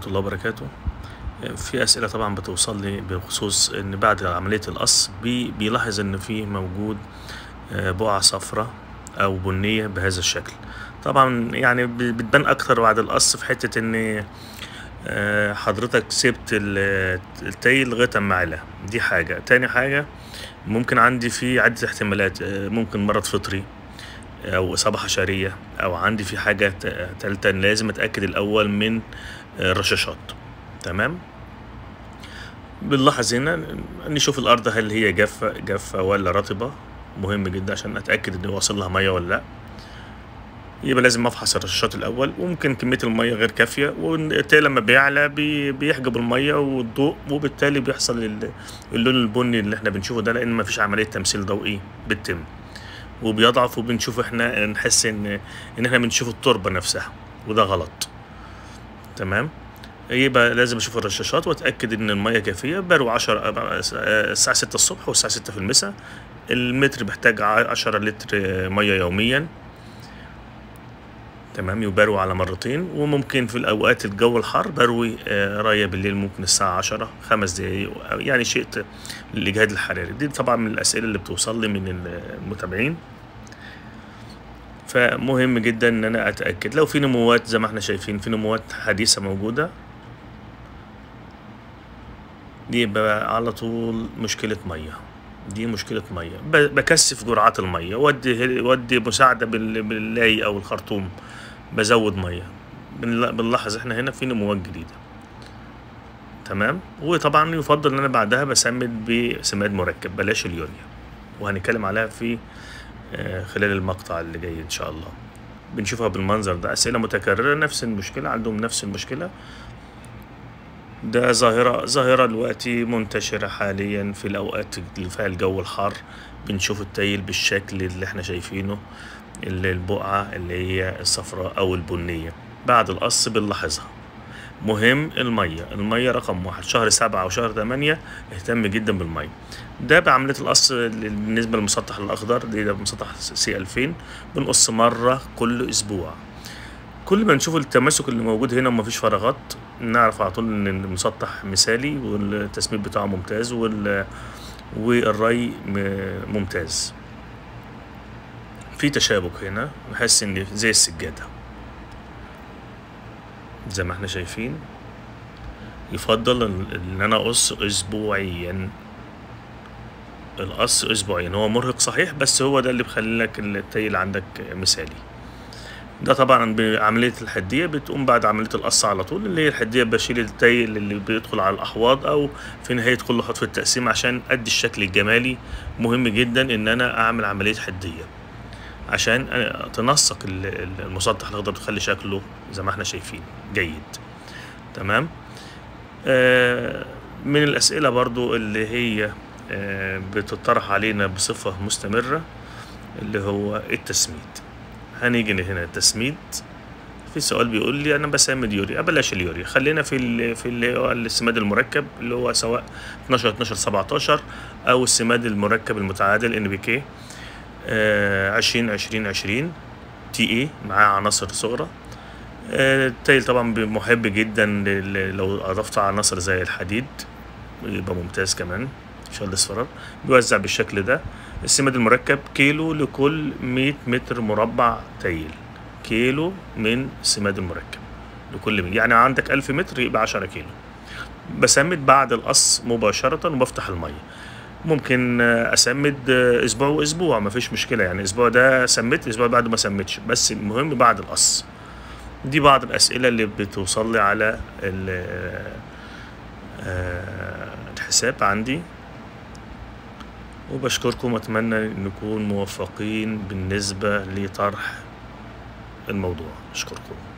الله وبركاته في أسئلة طبعا بتوصل لي بخصوص إن بعد عملية القص بي بيلاحظ إن في موجود آه، بقعة صفراء أو بنية بهذا الشكل طبعا يعني ب- بتبان أكتر بعد القص في حتة إن آه، حضرتك سبت ال- التاي لغاية أما علا دي حاجة تاني حاجة ممكن عندي في عدة احتمالات آه، ممكن مرض فطري او اصابه حشريه او عندي في حاجه ت- تالته إن لازم اتاكد الاول من آه، الرشاشات تمام بنلاحظ هنا نشوف الارض هل هي جافه جافه ولا رطبه مهم جدا عشان اتاكد ان واصل لها ميه ولا لا يبقى لازم افحص الرشاشات الاول وممكن كميه الميه غير كافيه والتالي لما بيعلى بي- بيحجب الميه والضوء وبالتالي بيحصل ال- اللون البني اللي احنا بنشوفه ده لان مفيش عمليه تمثيل ضوئي بتتم وبيضعف وبنشوف احنا نحس ان ان احنا بنشوف التربه نفسها وده غلط تمام يبقى لازم اشوف الرشاشات واتاكد ان الميه كافيه بروي 10 الساعه 6 الصبح والساعه 6 في المساء المتر بيحتاج 10 لتر ميه يوميا تمام يبروي على مرتين وممكن في الاوقات الجو الحار بروي آه، رايه بالليل ممكن الساعه 10 خمس دقايق يعني شيء ت- للاجهاد الحراري دي طبعا من الاسئله اللي بتوصل لي من المتابعين فمهم جدا ان انا اتاكد لو في نموات زي ما احنا شايفين في نموات حديثه موجوده دي يبقى على طول مشكله ميه دي مشكله ميه ب- بكثف جرعات الميه ودي ودي مساعده بال- باللاي او الخرطوم بزود ميه بنلا- بنلاحظ احنا هنا في نموات جديده تمام وطبعا يفضل ان انا بعدها بسمد بسماد مركب بلاش اليوريا وهنتكلم عليها في آه، خلال المقطع اللي جاي ان شاء الله بنشوفها بالمنظر ده اسئله متكرره نفس المشكله عندهم نفس المشكله ده ظاهرة ظاهرة دلوقتي منتشرة حاليا في الأوقات اللي فيها الجو الحار بنشوف التايل بالشكل اللي احنا شايفينه اللي البقعة اللي هي الصفراء أو البنية بعد القص بنلاحظها مهم المية المية رقم واحد شهر سبعة وشهر تمانية اهتم جدا بالمية ده بعملية القص بالنسبة للمسطح الأخضر دي ده مسطح سي 2000 بنقص مرة كل أسبوع كل ما نشوف التماسك اللي موجود هنا ومفيش فراغات نعرف على طول ان المسطح مثالي والتسميد بتاعه ممتاز وال والري م- ممتاز في تشابك هنا نحس ان زي السجادة زي ما احنا شايفين يفضل ان إن انا اقص اسبوعيا القص اسبوعيا هو مرهق صحيح بس هو ده اللي بيخلي لك التيل عندك مثالي ده طبعا بعملية الحدية بتقوم بعد عملية القص على طول اللي هي الحدية بشيل التايل اللي بيدخل على الأحواض أو في نهاية كل خطوة التقسيم عشان أدي الشكل الجمالي مهم جدا إن أنا أعمل عملية حدية عشان أنا تنسق ال- ال- المسطح الأخضر تخلي شكله زي ما احنا شايفين جيد تمام آه من الأسئلة برضو اللي هي آه بتطرح علينا بصفة مستمرة اللي هو التسميد هنيجي هنا التسميد في سؤال بيقول لي انا بسمد يوريا بلاش اليوريا خلينا في ال في اللي هو السماد المركب اللي هو سواء 12 12 17 او السماد المركب المتعادل ان بي كي 20 20 20 تي اي معاه عناصر صغرى آه، التايل طبعا بي- محب جدا لل- لو اضفت عناصر زي الحديد يبقى ممتاز كمان شال الاصفرار بيوزع بالشكل ده السماد المركب كيلو لكل 100 متر مربع تايل كيلو من السماد المركب لكل مية. يعني عندك 1000 متر يبقى 10 كيلو بسمد بعد القص مباشرة وبفتح المية ممكن آه، اسمد آه، اسبوع واسبوع مفيش مشكلة يعني اسبوع ده سميت اسبوع بعد ما سميتش بس المهم بعد القص دي بعض الاسئلة اللي بتوصل لي على ال- آه، الحساب عندي وبشكركم واتمنى نكون موفقين بالنسبة لطرح الموضوع اشكركم